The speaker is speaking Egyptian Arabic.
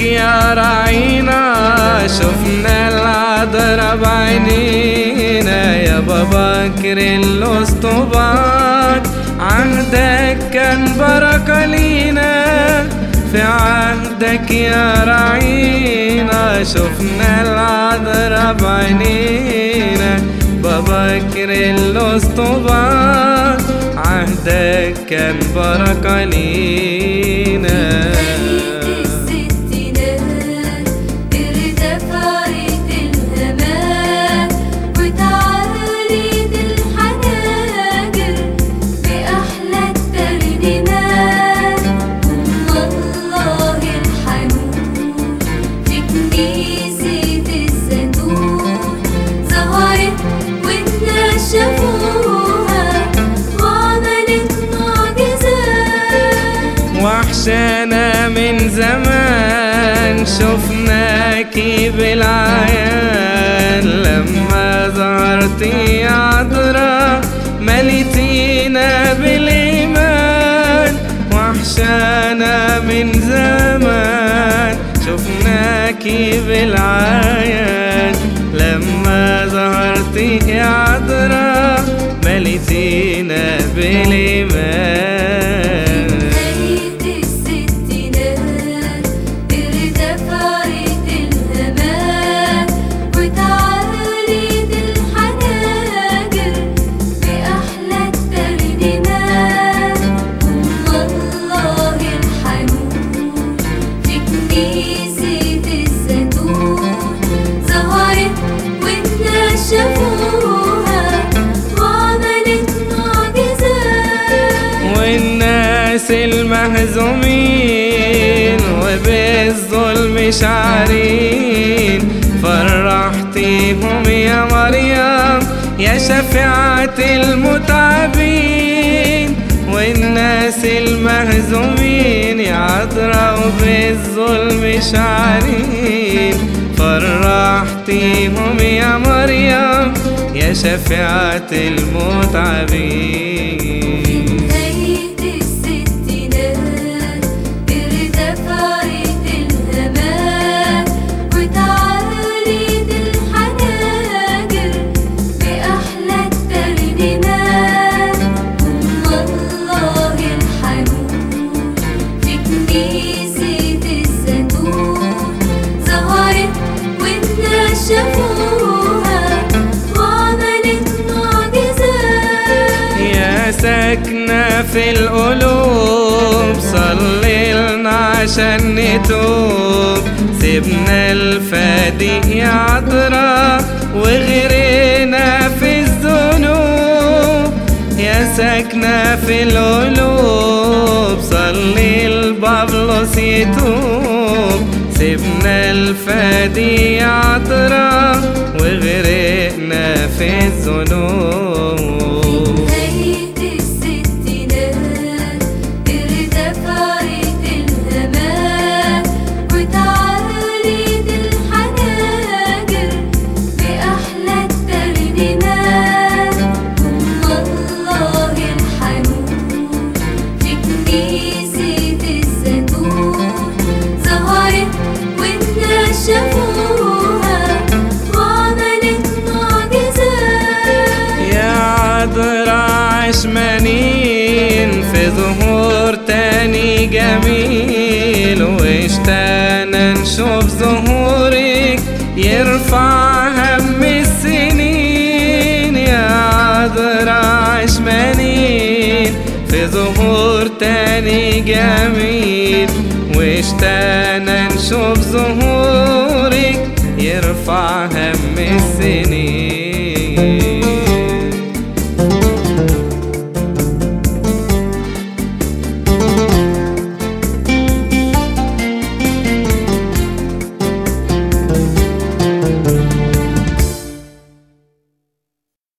يا رعينا شفنا العذرة بعينينا يا بابا بكر الاسطبات عهدك كان بركة لينا في عهدك يا رعينا شفنا العذرة بعينينا بابا بكر الاسطبات عهدك كان بركة لينا بداية الستينات ارتفعت الهمات وتعالت الحناجر بأحلى الترنيمات والله الحنون في كنيسة الزيتون ظهرت والناس شافوها وعملت معجزات وحشانا من زمان شفناكي بالعيان لما ظهرتي عذرا مليتينا بالإيمان وحشانا من زمان شفناكي بالعيان لما ظهرتي عذرا مليتينا بالإيمان بداية الستينات ارتفعت الهمات وتعالت الحناجر بأحلى الترنيمات والله الحنون في كنيسة الزيتون ظهرت والناس شافوها وعملت معجزات والناس المهزومين وبالظلم شعرين فرحتيهم يا مريم يا شفيعة المتعبين والناس المهزومين يا عذراء وبالظلم شعرين فرحتيهم يا مريم يا شفيعة المتعبين بداية الستينات ارتفعت الهمات وتعالت الحناجر بأحلى الترنيمات والله الحنون في كنيسة الزيتون ظهرت والناس شافوها وعملت معجزات يا ساكنة في القلوب صلي لنا عشان نتوب سيبنا الفادي يا عذراء وغيرنا في الذنوب يا ساكنة في القلوب صلي لبابلوس يتوب سيبنا الفادي يا عذراء وغرقنا في الذنوب بداية الستينات ارتفعت الهمات وتعالت الحناجر بأحلى الترنيمات والله الحنون في كنيسة الزيتون ظهرت والناس شافوها وعملت معجزات يا عذراء عشمانين في ظهور تاني جميل واشتانا نشوف ظهورك يرفع هم السنين يا عذراء عشمانين في ظهور تاني جميل واشتانا نشوف ظهورك يرفع هم السنين